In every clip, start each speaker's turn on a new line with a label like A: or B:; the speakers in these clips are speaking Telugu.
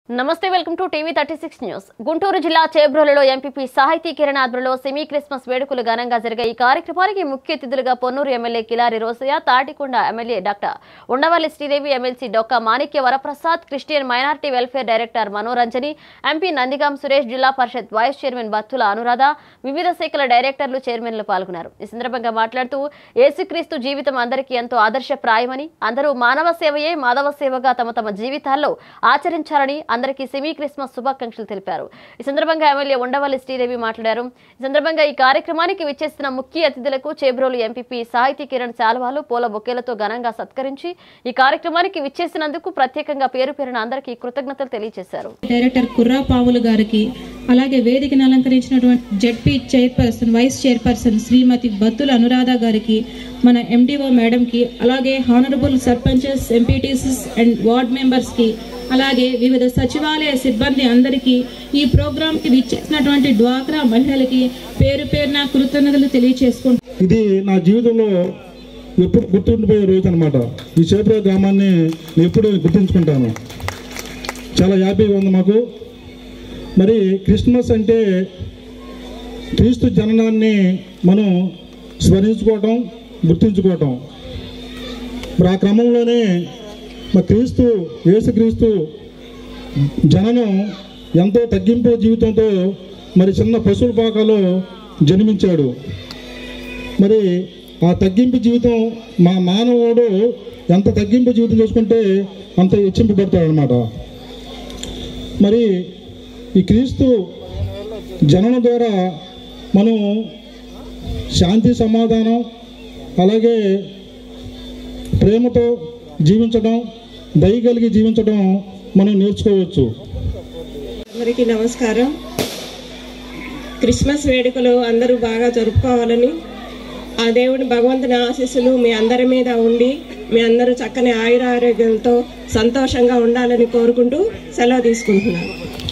A: నమస్తే welcome to TV thirty six news Guntur జిల్లా చేబ్రోలులో ఎంపీపీ సాహితీ కిరణ్ ఆధ్వర్యంలో సెమీ క్రిస్మస్ వేడుకలు ఘనంగా జరిగాయి ఈ కార్యక్రమానికి ముఖ్య అతిథులుగా Ponnur MLA Kilari Rosaiah Tadikonda MLA doctor Undavalli Sridevi MLC Dokka Manikya Varaprasad Christian minority welfare director Manoranjani MP Nandigam Suresh Zilla Parishad vice chairman Battula Anuradha వివిధ శాఖల డైరెక్టర్లు చైర్మన్లు పాల్గొన్నారు ఈ సందర్భంగా మాట్లాడుతూ యేసుక్రీస్తు జీవితం అందరికీ ఎంతో ఆదర్శప్రాయమని అందరూ మానవ సేవయే మాధవ సేవగా తమ తమ జీవితాల్లో ఆచరించాలని అందరికీ సెమీ క్రిస్మస్ శుభాకాంక్షలు తెలిపారు ఈ సందర్భంగా ఎమ్మెల్యే ఉండవల్లి శ్రీదేవి మాట్లాడారు ఈ సందర్భంగా ఈ కార్యక్రమానికి విచ్చేసిన ముఖ్య అతిథులకు చేబ్రోలు ఎంపీపీ సాహితీ కిరణ్ శాల్వాలు పూల బొకేలతో ఘనంగా సత్కరించి ఈ కార్యక్రమానికి విచ్చేసినందుకు ప్రత్యేకంగా పేరు పేరున అందరికీ కృతజ్ఞతలు తెలియజేశారు
B: డైరెక్టర్ కుర్రా పావులు గారికి అలాగే వేదికను అలంకరించినటువంటి ZP chairperson vice chairperson Shrimati Battula Anuradha గారికి మన ఎండిఓ మేడంకి అలాగే honourable sarpanches MPTCs and ward మెంబర్స్కి అలాగే వివిధ సచివాలయ సిబ్బంది అందరికీ ఈ ప్రోగ్రాంకి విచ్చేసినటువంటి డ్వాక్రా మహిళలకి పేరు పేరున కృతజ్ఞతలు తెలియచేసుకుంటున్నాను
C: ఇది నా జీవితంలో ఎప్పుడు గుర్తుండిపోయే రోజు అనమాట ఈ చేపల గ్రామాన్ని నేను ఎప్పుడు గుర్తుంచుకుంటాను చాలా హ్యాపీగా ఉంది మాకు మరి క్రిస్మస్ అంటే క్రీస్తు జననాన్ని మనం స్మరించుకోవటం గుర్తుంచుకోవటం మరి ఆ క్రమంలోనే మా క్రీస్తు యేసుక్రీస్తు జననం ఎంతో తగ్గింపు జీవితంతో మరి చిన్న పశువుల పాకలో జన్మించాడు మరి ఆ తగ్గింపు జీవితం మా మానవుడు ఎంత తగ్గింపు జీవితం చేసుకుంటే అంత హెచ్చింపబడతాడు అనమాట మరి ఈ క్రీస్తు జననం ద్వారా మనం శాంతి సమాధానం అలాగే ప్రేమతో జీవించడం దయ కలిగి జీవించడం మనం నేర్చుకోవచ్చు
D: అందరికీ నమస్కారం క్రిస్మస్ వేడుకలు అందరూ బాగా జరుపుకోవాలని ఆ దేవుని భగవంతుని ఆశీస్సులు మీ అందరి మీద ఉండి మీ అందరూ చక్కని ఆయుర ఆరోగ్యంతో సంతోషంగా ఉండాలని కోరుకుంటూ సెలవు తీసుకుంటున్నాను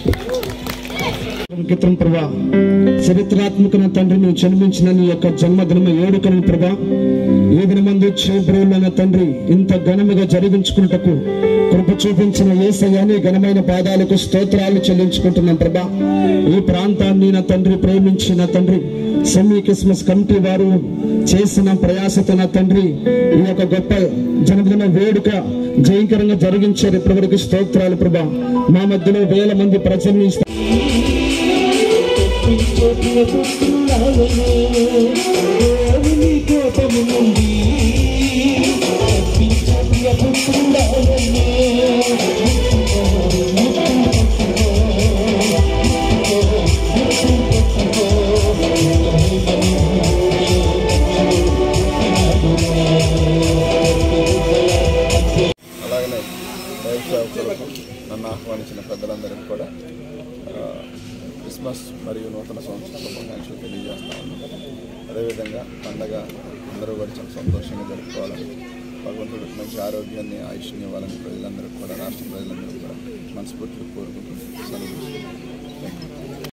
E: క్రితం ప్రభా చరిత్రాత్మకమైన తండ్రి నువ్వు జన్మించిన నీ యొక్క జన్మదినము ఏడుకను ప్రభా ఏ దినమందు చేబ్రోలైన తండ్రి ఇంత ఘనముగా జరిగించుకుంటకు కృప చూపించిన ఏసయ్యాని ఘనమైన పాదాలకు స్తోత్రాలు చెల్లించుకుంటున్నాం ప్రభా ఈ ప్రాంతాన్ని నా తండ్రి ప్రేమించిన తండ్రి సెమీ క్రిస్మస్ కమిటీ వారు చేసిన ప్రయాసతో నా తండ్రి ఈ యొక్క గొప్ప జన్మదిన వేడుక జయంకరంగా జరిగించారు ఇప్పటివరకు స్తోత్రాలు ప్రభా మా మధ్యలో వేల మంది ప్రజల్ని
F: అలాగనే దైవ సేవకులకు నన్ను ఆహ్వానించిన పెద్దలందరికీ కూడా ఆ, క్రిస్మస్ మరియు నూతన సంవత్సర శుభాకాంక్షలు తెలియజేస్తా ఉన్నాను అదేవిధంగా పండగ అందరూ కూడా చాలా సంతోషంగా జరుపుకోవాలని భగవంతుడు మంచి ఆరోగ్యాన్ని ఆయుష్ని ఇవ్వాలని ప్రజలందరికీ కూడా రాష్ట్ర ప్రజలందరూ కూడా మనస్ఫూర్తిగా కోరుకుంటూ సెలవు తీసుకుంటున్నాను. Thank you.